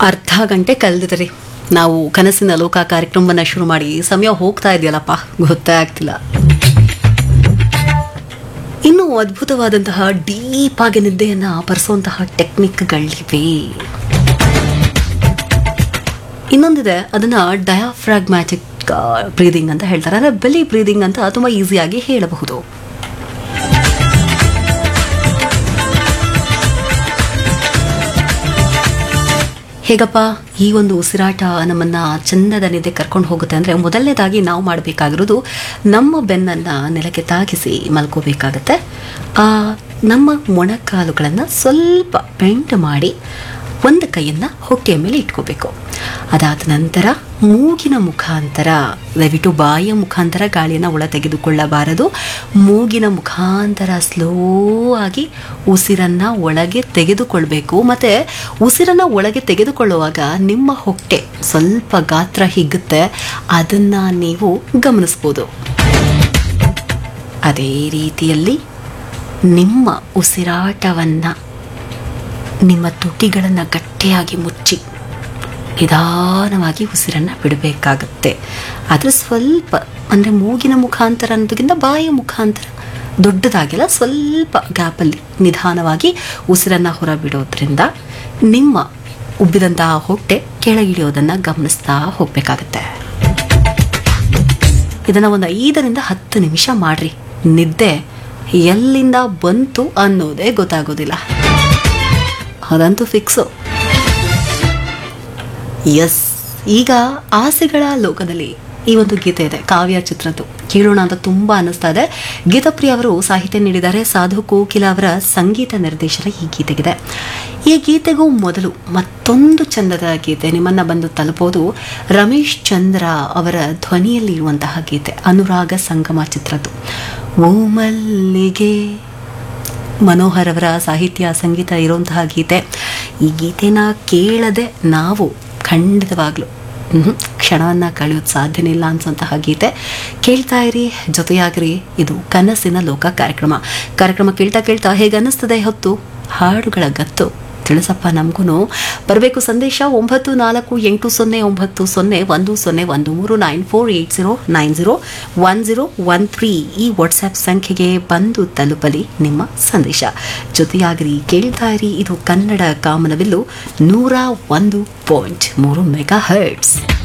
ಅರ್ಧ ಗಂಟೆ ಕಳೆದಿದೆ ನಾವು ಕನಸಿನ ಲೋಕ ಕಾರ್ಯಕ್ರಮವನ್ನು ಶುರು ಮಾಡಿ ಸಮಯ ಹೋಗ್ತಾ ಇದೆಯಲ್ಲಪ್ಪ ಗೊತ್ತೇ ಆಗ್ತಿಲ್ಲ ಇನ್ನು ಅದ್ಭುತವಾದಂತಹ ಡೀಪ್ ಆಗಿ ನಿದ್ದೆಯನ್ನ ಪರಿಸುವಂತಹ ಟೆಕ್ನಿಕ್ಗಳಿವೆ ಇನ್ನೊಂದಿದೆ ಅದನ್ನ ಡಯಾಫ್ರಾಗ್ಮ್ಯಾಟಿಕ್ ಬ್ರೀದಿಂಗ್ ಅಂತ ಹೇಳ್ತಾರೆ ಅಂದ್ರೆ ಬೆಲಿ ಬ್ರೀದಿಂಗ್ ಅಂತ ತುಂಬಾ ಈಸಿಯಾಗಿ ಹೇಳಬಹುದು ಹೇಗಪ್ಪ ಈ ಒಂದು ಉಸಿರಾಟ ನಮ್ಮನ್ನ ಚಂದದ ನಿದ್ದೆ ಕರ್ಕೊಂಡು ಹೋಗುತ್ತೆ ಅಂದ್ರೆ ಮೊದಲನೇದಾಗಿ ನಾವು ಮಾಡಬೇಕಾಗಿರೋದು ನಮ್ಮ ಬೆನ್ನನ್ನ ನೆಲಕ್ಕೆ ತಾಗಿಸಿ ಮಲ್ಕೋಬೇಕಾಗತ್ತೆ ಆ ನಮ್ಮ ಮೊಣಕಾಲುಗಳನ್ನು ಸ್ವಲ್ಪ ಬೆಂಡ್ ಮಾಡಿ ಒಂದು ಕೈಯನ್ನ ಹೊಟ್ಟೆಯ ಮೇಲೆ ಇಟ್ಕೋಬೇಕು ಅದಾದ ನಂತರ ಮೂಗಿನ ಮುಖಾಂತರ ದಯವಿಟ್ಟು ಬಾಯಿಯ ಮುಖಾಂತರ ಗಾಳಿಯನ್ನು ಒಳ ತೆಗೆದುಕೊಳ್ಳಬಾರದು ಮೂಗಿನ ಮುಖಾಂತರ ಸ್ಲೋ ಆಗಿ ಉಸಿರನ್ನ ಒಳಗೆ ತೆಗೆದುಕೊಳ್ಬೇಕು ಮತ್ತೆ ಉಸಿರನ್ನ ಒಳಗೆ ತೆಗೆದುಕೊಳ್ಳುವಾಗ ನಿಮ್ಮ ಹೊಟ್ಟೆ ಸ್ವಲ್ಪ ಗಾತ್ರ ಹಿಗ್ಗುತ್ತೆ ಅದನ್ನ ನೀವು ಗಮನಿಸ್ಬೋದು ಅದೇ ರೀತಿಯಲ್ಲಿ ನಿಮ್ಮ ಉಸಿರಾಟವನ್ನ ನಿಮ್ಮ ತುಟಿಗಳನ್ನು ಗಟ್ಟಿಯಾಗಿ ಮುಚ್ಚಿ ನಿಧಾನವಾಗಿ ಉಸಿರನ್ನು ಬಿಡಬೇಕಾಗತ್ತೆ ಆದರೆ ಸ್ವಲ್ಪ ಅಂದರೆ ಮೂಗಿನ ಮುಖಾಂತರ ಅನ್ನೋದಕ್ಕಿಂತ ಬಾಯಿಯ ಮುಖಾಂತರ ದೊಡ್ಡದಾಗಿಲ್ಲ ಸ್ವಲ್ಪ ಗ್ಯಾಪಲ್ಲಿ ನಿಧಾನವಾಗಿ ಉಸಿರನ್ನು ಹೊರಬಿಡೋದ್ರಿಂದ ನಿಮ್ಮ ಉಬ್ಬಿದಂತಹ ಹೊಟ್ಟೆ ಕೆಳಗಿಳಿಯೋದನ್ನು ಗಮನಿಸ್ತಾ ಹೋಗಬೇಕಾಗತ್ತೆ ಇದನ್ನು ಒಂದು ಐದರಿಂದ ಹತ್ತು ನಿಮಿಷ ಮಾಡ್ರಿ ನಿದ್ದೆ ಎಲ್ಲಿಂದ ಬಂತು ಅನ್ನೋದೇ ಗೊತ್ತಾಗೋದಿಲ್ಲ ಅದಂತೂ ಫಿಕ್ಸು ಎಸ್ ಈಗ ಆಸೆಗಳ ಲೋಕದಲ್ಲಿ ಈ ಒಂದು ಗೀತೆ ಇದೆ ಕಾವ್ಯ ಚಿತ್ರದ್ದು ಕೇಳೋಣ ಅಂತ ತುಂಬಾ ಅನ್ನಿಸ್ತಾ ಇದೆ ಗೀತಪ್ರಿಯ ಅವರು ಸಾಹಿತ್ಯ ನೀಡಿದ್ದಾರೆ ಸಾಧು ಕೋಕಿಲ ಅವರ ಸಂಗೀತ ನಿರ್ದೇಶನ ಈ ಗೀತೆಗಿದೆ ಈ ಗೀತೆಗೂ ಮೊದಲು ಮತ್ತೊಂದು ಚಂದದ ಗೀತೆ ನಿಮ್ಮನ್ನ ಬಂದು ತಲುಪೋದು ರಮೇಶ್ ಚಂದ್ರ ಅವರ ಧ್ವನಿಯಲ್ಲಿ ಇರುವಂತಹ ಗೀತೆ ಅನುರಾಗ ಸಂಗಮ ಚಿತ್ರದ್ದು ಓ ಮಲ್ಲಿಗೆ ಮನೋಹರ್ ಅವರ ಸಾಹಿತ್ಯ ಸಂಗೀತ ಇರುವಂತಹ ಗೀತೆ ಈ ಗೀತೆನ ಕೇಳದೆ ನಾವು ಖಂಡಿತವಾಗ್ಲೂ ಮ್ಹೂ, ಕ್ಷಣವನ್ನ ಕಳೆಯೋದು ಸಾಧ್ಯನೇ ಇಲ್ಲ ಅನ್ಸಂತಹ ಗೀತೆ ಕೇಳ್ತಾ ಇರಿ ಜೊತೆಯಾಗಿರಿ ಇದು ಕನಸಿನ ಲೋಕ ಕಾರ್ಯಕ್ರಮ ಕಾರ್ಯಕ್ರಮ ಕೇಳ್ತಾ ಕೇಳ್ತಾ ಹೇಗೆ ಅನ್ನಿಸ್ತದೆ ಹೊತ್ತು ಹಾಡುಗಳ ಗತ್ತು ತಿಳಿಸಪ್ಪ ನಮಗೂ ಬರಬೇಕು ಸಂದೇಶ ಒಂಬತ್ತು ನಾಲ್ಕು ಎಂಟು ಸೊನ್ನೆ ಒಂಬತ್ತು ಸೊನ್ನೆ ಒಂದು ಸೊನ್ನೆ ಒಂದು ಮೂರು nine four eight zero nine zero one zero one three ಈ ವಾಟ್ಸ್ಆ್ಯಪ್ ಸಂಖ್ಯೆಗೆ ಬಂದು ತಲುಪಲಿ ನಿಮ್ಮ ಸಂದೇಶ ಜೊತೆಯಾಗಿರಿ ಕೇಳ್ತಾ ಇರಿ ಇದು ಕನ್ನಡ ಕಾಮನವಿಲ್ಲು ನೂರ ಒಂದು ಪಾಯಿಂಟ್ ಮೂರು ಮೆಗಾ ಹರ್ಟ್ಸ್